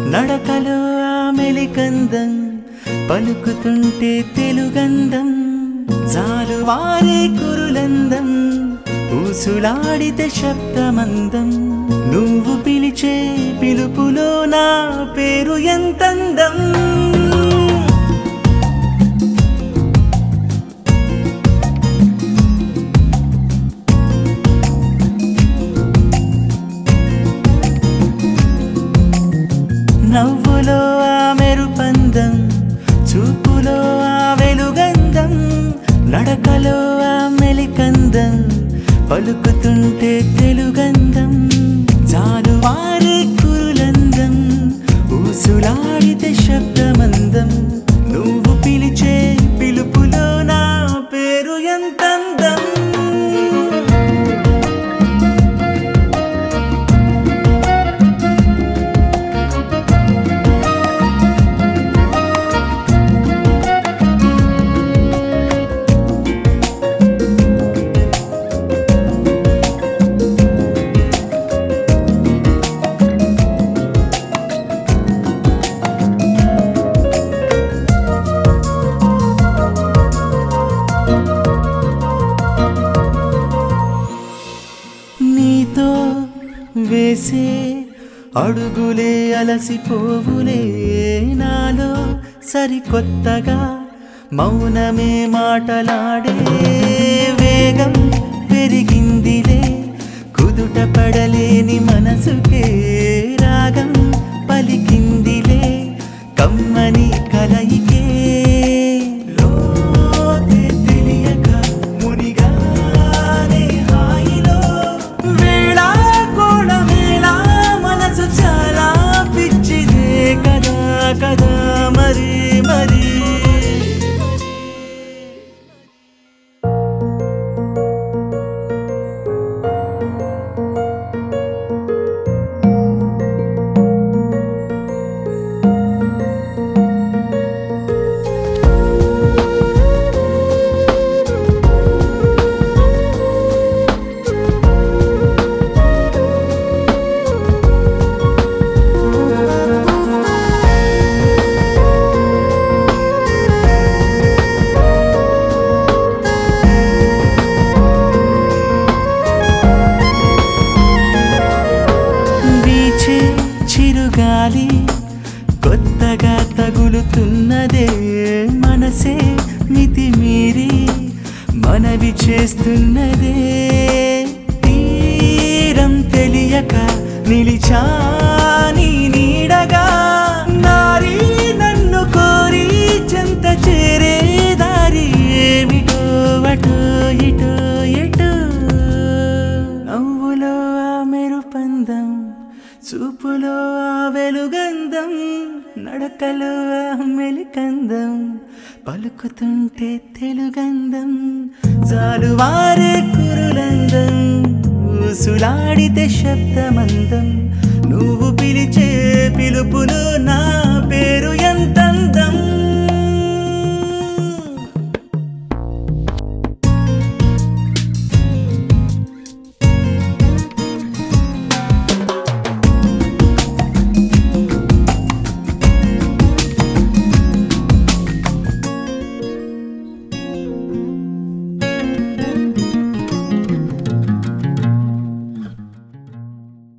నడకలో ఆ మెలికందం పలుకుతుంటే తెలుగందం జాలువారే కురులందం ఊసులాడితే శబ్దమందం నువ్వు పిలిచే పిలుపులో నా పేరు ఎంతందం నవ్వులో ఆ మెరుపందం చూపులో ఆ వెలుగందం నడకలో ఆ మెలికందం పలుకుతుంటే తెలుగందం జాలువారే కురులందం ఊసులాడితే శబ్దమందం నువ్వు పిలిచే పిలుపులో నా పేరు ఎంతందం నీతో వేసే అడుగులే అలసిపోవులే నాలో సరికొత్తగా మౌనమే మాటలాడే వేగం పెరిగిందిలే కుదుట పడలేని మనసుకే రాగం పలికిందిలే కమ్మని కలయికే లోతే తెలియక మునిగానే హాయిలో వేళ కోణ వేళ మనసు చాలా పిచ్చిదే కదా కదా మరి మరి వీచే చిరుగాలి కొత్తగా తగులుతున్నదే మనసే మితి మీరి మనవి చేస్తున్నదే తీరం తెలియక నిలిచాని నీడగా నారి నన్ను కోరి చెంత చేరే దారి ఏమిటో అటో ఇటో ఎటో నవ్వులో ఆ మెరుపందం చూపులో ఆ వెలుగందం నడకలో ఆ మెలికందం పలుకుతుంటే తెలుగందం జాలువారే కురులందం ఊసులాడితే శబ్దమందం నువ్వు పిలిచే పిలుపులో